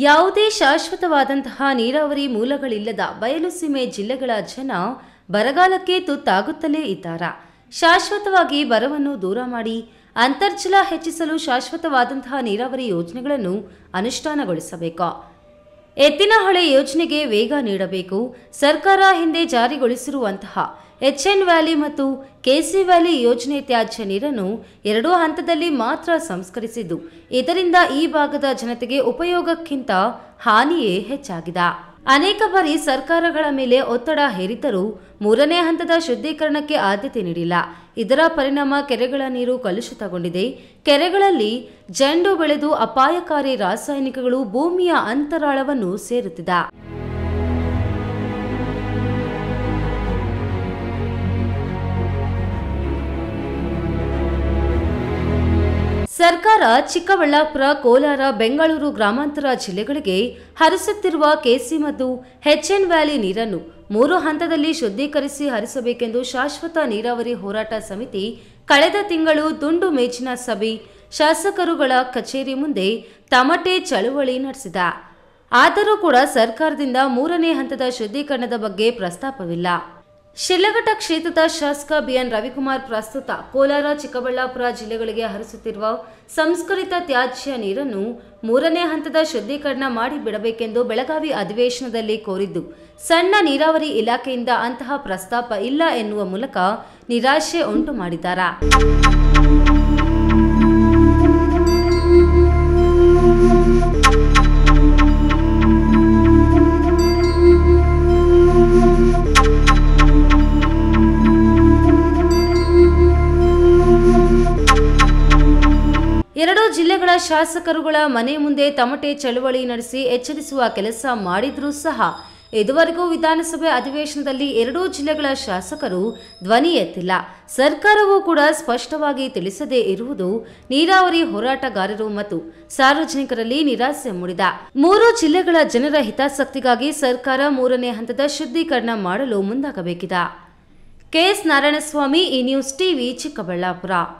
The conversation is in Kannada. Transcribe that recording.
ಯಾವುದೇ ಶಾಶ್ವತವಾದಂತಹ ನೀರಾವರಿ ಮೂಲಗಳಿಲ್ಲದ ಬಯಲುಸೀಮೆ ಜಿಲ್ಲೆಗಳ ಜನ ಬರಗಾಲಕ್ಕೆ ತುತ್ತಾಗುತ್ತಲೇ ಇದ್ದಾರ ಶಾಶ್ವತವಾಗಿ ಬರವನ್ನು ದೂರ ಮಾಡಿ ಅಂತರ್ಜಲ ಹೆಚ್ಚಿಸಲು ಶಾಶ್ವತವಾದಂತಹ ನೀರಾವರಿ ಯೋಜನೆಗಳನ್ನು ಅನುಷ್ಠಾನಗೊಳಿಸಬೇಕು ಎತ್ತಿನಹೊಳೆ ಯೋಜನೆಗೆ ವೇಗ ನೀಡಬೇಕು ಸರ್ಕಾರ ಹಿಂದೆ ಜಾರಿಗೊಳಿಸಿರುವಂತಹ ಎಚ್ಎನ್ ವ್ಯಾಲಿ ಮತ್ತು ಕೆಸಿ ವ್ಯಾಲಿ ಯೋಜನೆ ತ್ಯಾಜ್ಯ ನೀರನ್ನು ಎರಡೂ ಹಂತದಲ್ಲಿ ಮಾತ್ರ ಸಂಸ್ಕರಿಸಿದ್ದು ಇದರಿಂದ ಈ ಭಾಗದ ಜನತೆಗೆ ಉಪಯೋಗಕ್ಕಿಂತ ಹಾನಿಯೇ ಹೆಚ್ಚಾಗಿದೆ ಅನೇಕ ಬಾರಿ ಸರ್ಕಾರಗಳ ಮೇಲೆ ಒತ್ತಡ ಹೇರಿದ್ದರೂ ಮೂರನೇ ಹಂತದ ಶುದ್ಧೀಕರಣಕ್ಕೆ ಆದ್ಯತೆ ನೀಡಿಲ್ಲ ಇದರ ಪರಿಣಾಮ ಕೆರೆಗಳ ನೀರು ಕಲುಷಿತಗೊಂಡಿದೆ ಕೆರೆಗಳಲ್ಲಿ ಜಂಡು ಬೆಳೆದು ಅಪಾಯಕಾರಿ ರಾಸಾಯನಿಕಗಳು ಭೂಮಿಯ ಅಂತರಾಳವನ್ನು ಸೇರುತ್ತಿದೆ ಸರ್ಕಾರ ಚಿಕ್ಕಬಳ್ಳಾಪುರ ಕೋಲಾರ ಬೆಂಗಳೂರು ಗ್ರಾಮಾಂತರ ಜಿಲ್ಲೆಗಳಿಗೆ ಹರಿಸುತ್ತಿರುವ ಕೆಸಿ ಮತ್ತು ಎಚ್ಎನ್ ವ್ಯಾಲಿ ನೀರನ್ನು ಮೂರು ಹಂತದಲ್ಲಿ ಶುದ್ಧೀಕರಿಸಿ ಹರಿಸಬೇಕೆಂದು ಶಾಶ್ವತ ನೀರಾವರಿ ಹೋರಾಟ ಸಮಿತಿ ಕಳೆದ ತಿಂಗಳು ದುಂಡು ಮೇಜಿನ ಸಭೆ ಶಾಸಕರುಗಳ ಕಚೇರಿ ಮುಂದೆ ತಮಟೆ ಚಳುವಳಿ ನಡೆಸಿದ ಆದರೂ ಕೂಡ ಸರ್ಕಾರದಿಂದ ಮೂರನೇ ಹಂತದ ಶುದ್ಧೀಕರಣದ ಬಗ್ಗೆ ಪ್ರಸ್ತಾಪವಿಲ್ಲ ಶಿಡ್ಲಘಟ್ಟ ಕ್ಷೇತ್ರದ ಶಾಸಕ ಬಿಎನ್ ರವಿಕುಮಾರ್ ಪ್ರಸ್ತುತ ಕೋಲಾರ ಚಿಕ್ಕಬಳ್ಳಾಪುರ ಜಿಲ್ಲೆಗಳಿಗೆ ಹರಿಸುತ್ತಿರುವ ಸಂಸ್ಕರಿತ ತ್ಯಾಜ್ಯ ನೀರನ್ನು ಮೂರನೇ ಹಂತದ ಶುದ್ಧೀಕರಣ ಮಾಡಿ ಬಿಡಬೇಕೆಂದು ಬೆಳಗಾವಿ ಅಧಿವೇಶನದಲ್ಲಿ ಕೋರಿದ್ದು ಸಣ್ಣ ನೀರಾವರಿ ಇಲಾಖೆಯಿಂದ ಅಂತಹ ಪ್ರಸ್ತಾಪ ಇಲ್ಲ ಎನ್ನುವ ಮೂಲಕ ನಿರಾಶೆ ಉಂಟು ಮಾಡಿದ್ದಾರೆ ಎರಡೂ ಜಿಲ್ಲೆಗಳ ಶಾಸಕರುಗಳ ಮನೆ ಮುಂದೆ ತಮಟೆ ಚಳುವಳಿ ನಡೆಸಿ ಎಚ್ಚರಿಸುವ ಕೆಲಸ ಮಾಡಿದ್ರೂ ಸಹ ಇದುವರೆಗೂ ವಿಧಾನಸಭೆ ಅಧಿವೇಶನದಲ್ಲಿ ಎರಡೂ ಜಿಲ್ಲೆಗಳ ಶಾಸಕರು ಧ್ವನಿ ಎತ್ತಿಲ್ಲ ಸರ್ಕಾರವೂ ಕೂಡ ಸ್ಪಷ್ಟವಾಗಿ ತಿಳಿಸದೇ ಇರುವುದು ನೀರಾವರಿ ಹೋರಾಟಗಾರರು ಮತ್ತು ಸಾರ್ವಜನಿಕರಲ್ಲಿ ನಿರಾಸೆ ಮೂಡಿದ ಮೂರು ಜಿಲ್ಲೆಗಳ ಜನರ ಹಿತಾಸಕ್ತಿಗಾಗಿ ಸರ್ಕಾರ ಮೂರನೇ ಹಂತದ ಶುದ್ಧೀಕರಣ ಮಾಡಲು ಮುಂದಾಗಬೇಕಿದೆ ಕೆಎಸ್ ನಾರಾಯಣಸ್ವಾಮಿ ಈ ನ್ಯೂಸ್ ಟಿವಿ ಚಿಕ್ಕಬಳ್ಳಾಪುರ